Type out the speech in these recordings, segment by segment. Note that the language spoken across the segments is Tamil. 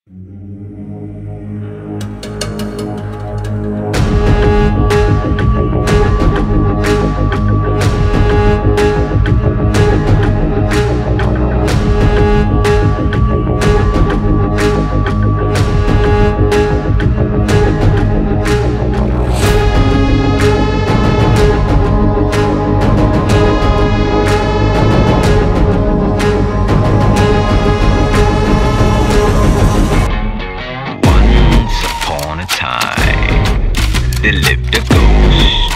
Once upon a time, there lived a ghost.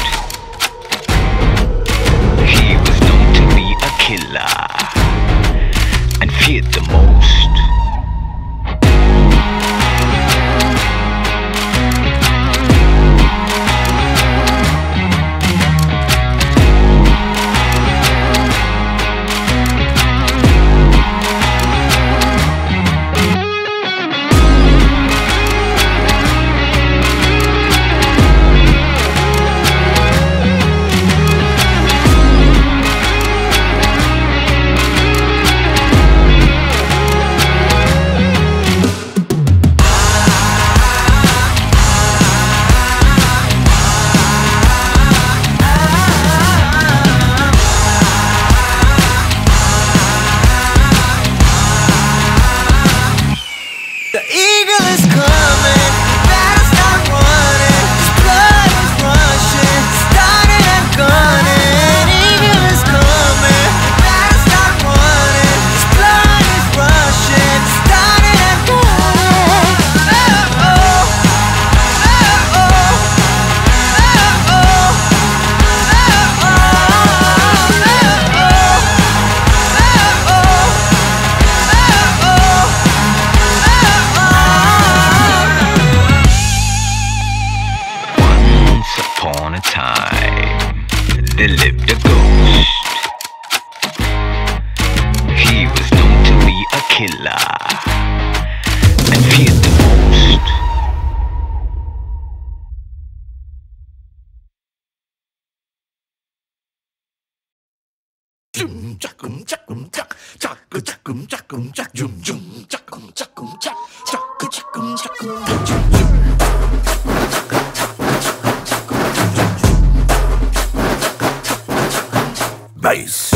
He was known to be a killer and feared the most. The eagle is coming. Better start running. His blood is rushing. Starting and gunning. Eagle is coming. Better start running. His blood is rushing. Starting and gunning. Oh oh. Oh oh. Oh oh. Oh oh. Oh oh. Once upon a time, there lived a ghost. He was known to be a killer and feared the most. Bass.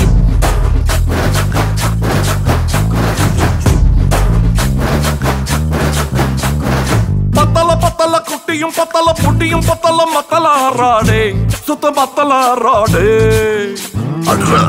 பத்தல பத்தல குட்டியும் பத்தல புட்டியும் பத்தல மத்தல ஆறாடே சுத்த பத்தல ஆறாடே அடுறா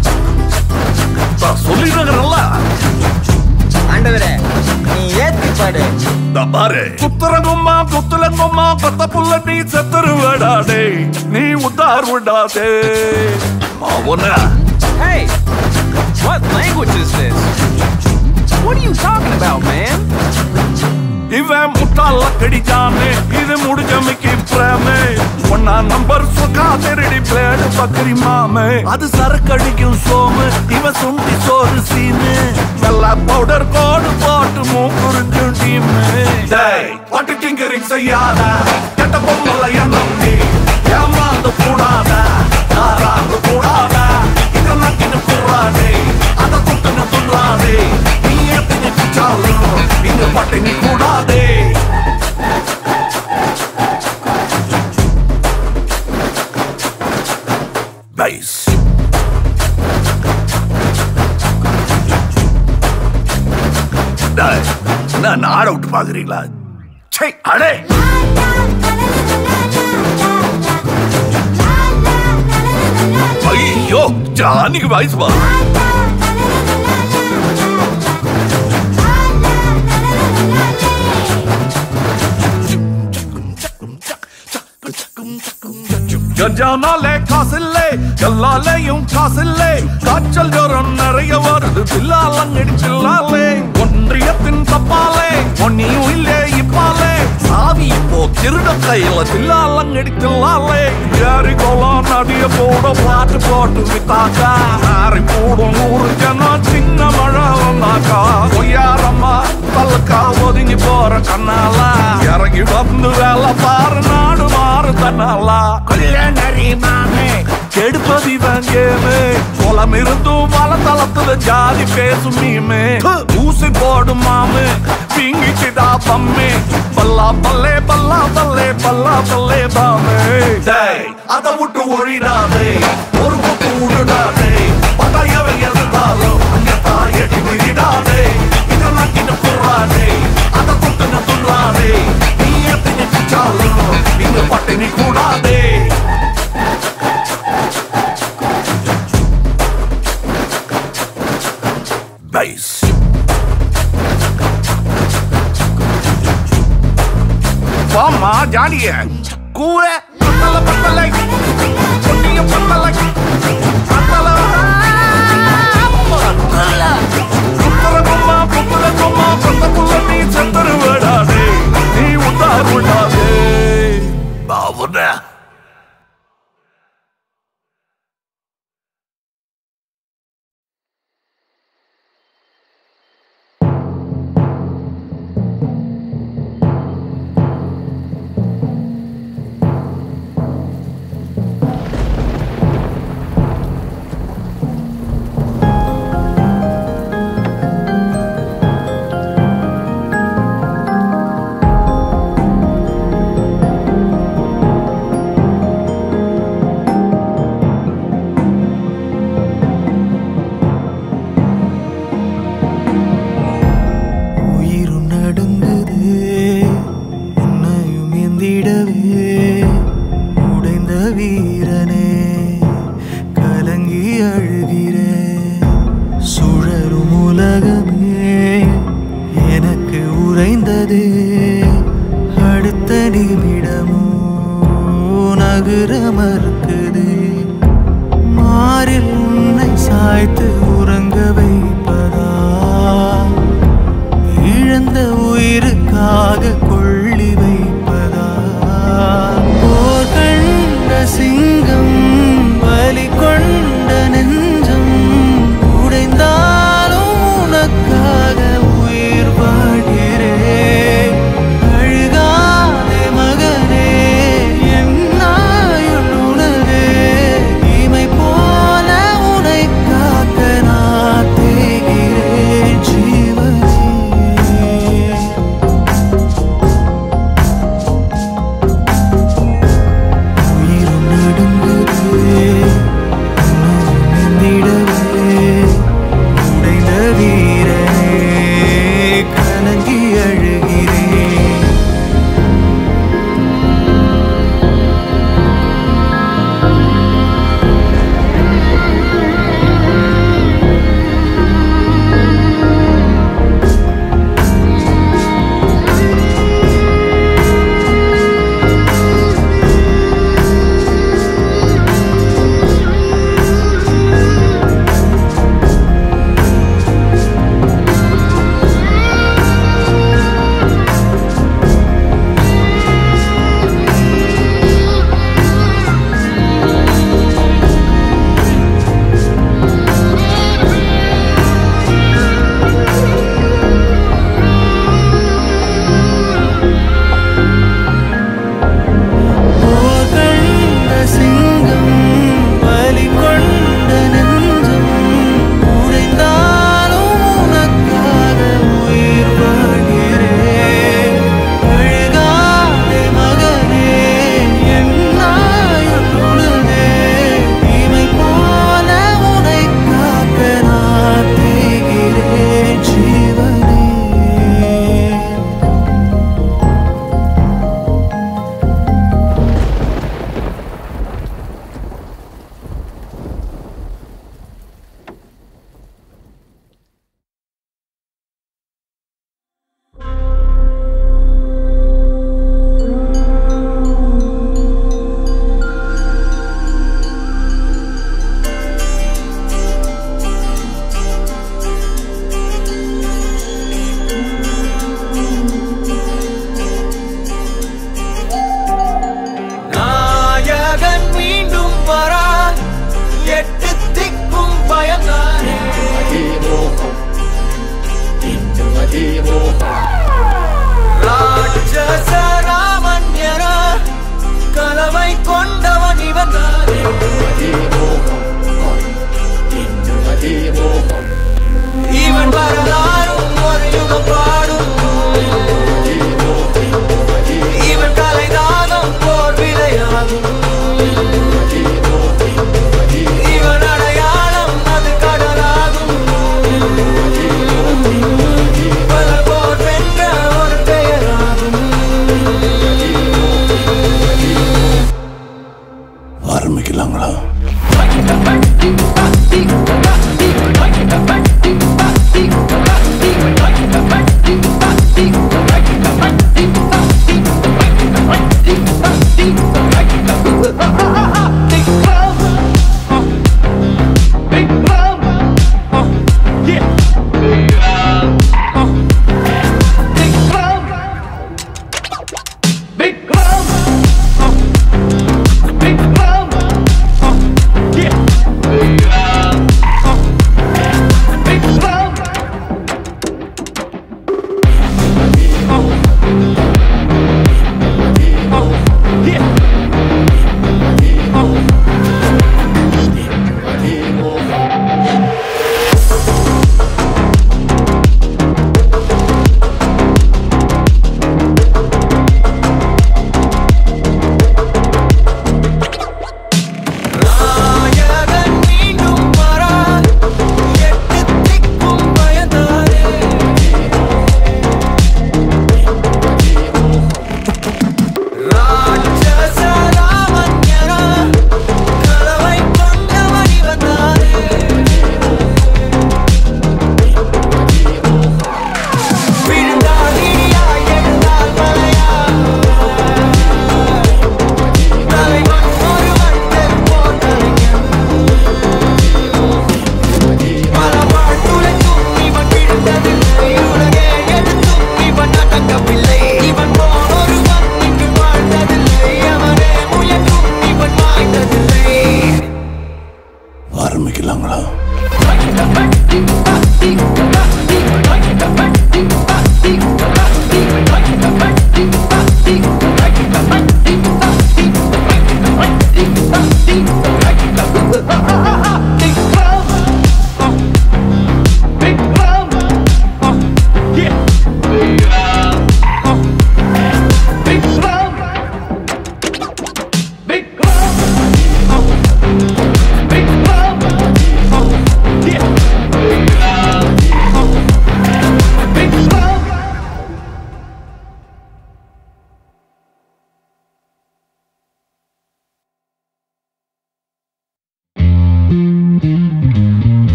நான் சொல்லிடுறேன்ல ஆண்டவரே நீ ஏத்தி பாடு நான் பாரு குத்துறங்கும்மா குத்துலங்கும்மா பத்த புள்ள நீ செத்துருவடாடே நீ உத்தார் விடாதே அவன Hey! What language is this? What are you talking about, man? இவன் முட்டாள கடிச்சானே இது முடிஞ்ச மிக்கி பிரேமே ஒன்னா நம்பர் சுகா திருடி பிளேடு பக்கரி மாமே அது சரக்கடிக்கும் சோமு இவன் சுண்டி சோறு சீனு வெள்ள பவுடர் கோடு போட்டு மூக்குறிஞ்சும் டீமு டேய் பட்டு டிங்கரிங் செய்யாத கெட்ட பொம்மல எண்ணம் நீ ஏமாந்து கூடாத யாராந்து கூடாத இத நக்கின்னு கூடாதே அத குட்டுன்னு துள்ளாதே நீ எத்தனை பிச்சாலும் இங்க பட்டினி கூடாதே Bass. டேய், நான் ஆட விட்டு பாக்குறீங்களா சே அடே ஐயோ ஜானிக்கு வயசு வா கஞ்சானாலே காசில்லே எல்லாலேயும் காசில்லே காய்ச்சல் ஜோரம் நிறைய வருது பில்லாலங்கடி பில்லாலே ஒன்றியத்தின் தப்பாலே ஒன்னியும் இல்லே இப்பாலே சாவி இப்போ திருட கையில தில்லாலங்கடி தில்லாலே ஏறி கோலம் நதிய போட பாட்டு போட்டு வித்தாக்கா ஆறி போடும் ஊரு ஜனம் சின்ன மழை வந்தாக்கா பொய்யாரம்மா பல்லுக்கா ஒதுங்கி போற கண்ணாலா இறங்கி வந்து வேலை பாரு நாடு மாறு தன்னாலா கொல்ல மாமே கெடுப்பது இவன் கேமு குளம் இருந்தும் வள தளத்துல ஜாதி பேசும் மீமே ஊசி போடும் மாமு பிங்கிட்டு பம்மே பல்லா பல்லே பல்லா பல்லே பல்லா பல்லே பாமே டேய் அத விட்டு ஒழிடாதே ஒரு பக்கம் விடுடாதே பட்டாயவை இருந்தாலும் அங்க தாயடி விடாதே இதெல்லாம் கிட்ட போறாதே அத தொட்டு துள்ளாதே நீ எத்தனை குச்சாலும் இங்க பட்டினி கூடாதே Bass. வாமா ஜாலிய கூற பத்தல பத்தலை பொன்னிய பத்தலை பத்தல புத்தர கும்மா புத்தர கும்மா பத்த புள்ள நீ செத்தரு விடாதே நீ உத்தார் விடாதே பாவுன உயிரும் நடுங்குது உன்னையும் எந்திடவே உடைந்த வீரனே கலங்கி அழுகிறேன் சுழலும் உலகமே எனக்கு உறைந்தது அடுத்த நிமிடமோ நகர மறுக்குது மாறில் உன்னை சாய்த்து உறங்க வைப்பதா இழந்த உயிருக்காக கொள்ளி